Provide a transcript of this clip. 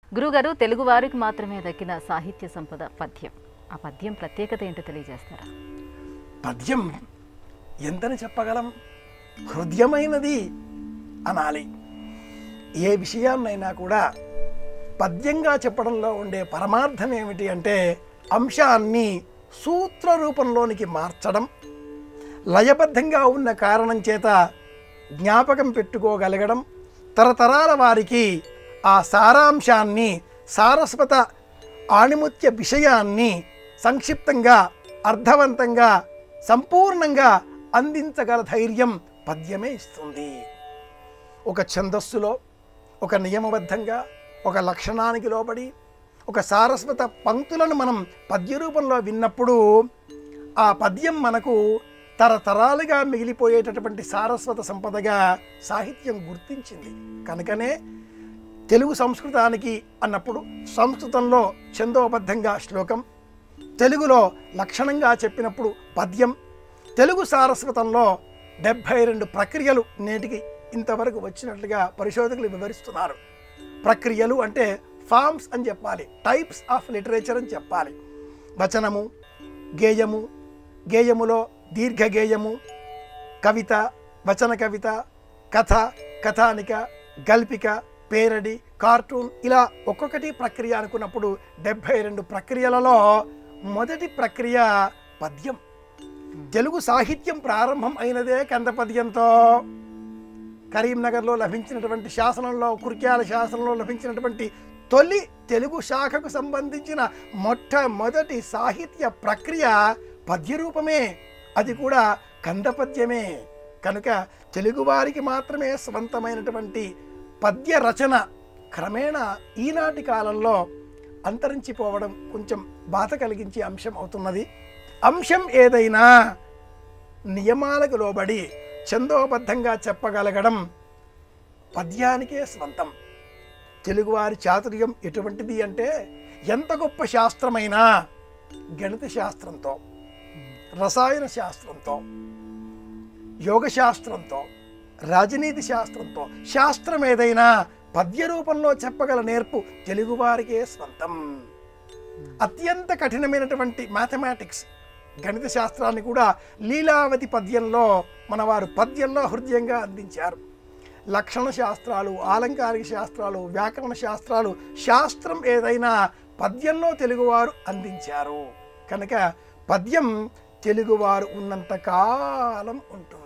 గురుగారు తెలుగు వారికి మాత్రమే దక్కిన సాహిత్య సంపద పద్యం ఆ పద్యం ప్రత్యేకత ఏంటో తెలియజేస్తారా పద్యం ఎంతని చెప్పగలం హృదయమైనది అనాలి ఏ విషయాన్నైనా కూడా పద్యంగా చెప్పడంలో ఉండే పరమార్థం ఏమిటి అంటే అంశాన్ని సూత్ర రూపంలోనికి మార్చడం లయబద్ధంగా ఉన్న కారణం చేత జ్ఞాపకం పెట్టుకోగలగడం తరతరాల వారికి ఆ సారాంశాన్ని సారస్వత ఆణిముత్య విషయాన్ని సంక్షిప్తంగా అర్థవంతంగా సంపూర్ణంగా అందించగల ధైర్యం పద్యమే ఇస్తుంది ఒక ఛందస్సులో ఒక నియమబద్ధంగా ఒక లక్షణానికి లోబడి ఒక సారస్వత పంక్తులను మనం పద్య రూపంలో విన్నప్పుడు ఆ పద్యం మనకు తరతరాలుగా మిగిలిపోయేటటువంటి సారస్వత సంపదగా సాహిత్యం గుర్తించింది కనుకనే తెలుగు సంస్కృతానికి అన్నప్పుడు సంస్కృతంలో ఛందోబద్ధంగా శ్లోకం తెలుగులో లక్షణంగా చెప్పినప్పుడు పద్యం తెలుగు సారస్వతంలో డెబ్భై రెండు ప్రక్రియలు నేటికి ఇంతవరకు వచ్చినట్లుగా పరిశోధకులు వివరిస్తున్నారు ప్రక్రియలు అంటే ఫార్మ్స్ అని చెప్పాలి టైప్స్ ఆఫ్ లిటరేచర్ అని చెప్పాలి వచనము గేయము గేయములో దీర్ఘ గేయము కవిత వచన కవిత కథ కథానిక గల్పిక పేరడి కార్టూన్ ఇలా ఒక్కొక్కటి ప్రక్రియ అనుకున్నప్పుడు డెబ్భై రెండు ప్రక్రియలలో మొదటి ప్రక్రియ పద్యం తెలుగు సాహిత్యం ప్రారంభం అయినదే కంద పద్యంతో కరీంనగర్లో లభించినటువంటి శాసనంలో కుర్క్యాల శాసనంలో లభించినటువంటి తొలి తెలుగు శాఖకు సంబంధించిన మొట్టమొదటి సాహిత్య ప్రక్రియ పద్యరూపమే అది కూడా కందపద్యమే కనుక తెలుగువారికి మాత్రమే స్వంతమైనటువంటి పద్య రచన క్రమేణా ఈనాటి కాలంలో అంతరించిపోవడం కొంచెం బాధ కలిగించే అంశం అవుతున్నది అంశం ఏదైనా నియమాలకు లోబడి ఛందోబద్ధంగా చెప్పగలగడం పద్యానికే స్వంతం తెలుగువారి చాతుర్యం ఎటువంటిది అంటే ఎంత గొప్ప శాస్త్రమైనా గణిత శాస్త్రంతో రసాయన శాస్త్రంతో యోగ శాస్త్రంతో రాజనీతి శాస్త్రంతో శాస్త్రం ఏదైనా పద్య రూపంలో చెప్పగల నేర్పు తెలుగువారికే స్వంతం అత్యంత కఠినమైనటువంటి మ్యాథమెటిక్స్ గణిత శాస్త్రాన్ని కూడా లీలావతి పద్యంలో మనవారు పద్యంలో హృదయంగా అందించారు లక్షణ శాస్త్రాలు ఆలంకారిక శాస్త్రాలు వ్యాకరణ శాస్త్రాలు శాస్త్రం ఏదైనా పద్యంలో తెలుగువారు అందించారు కనుక పద్యం తెలుగువారు ఉన్నంత కాలం ఉంటుంది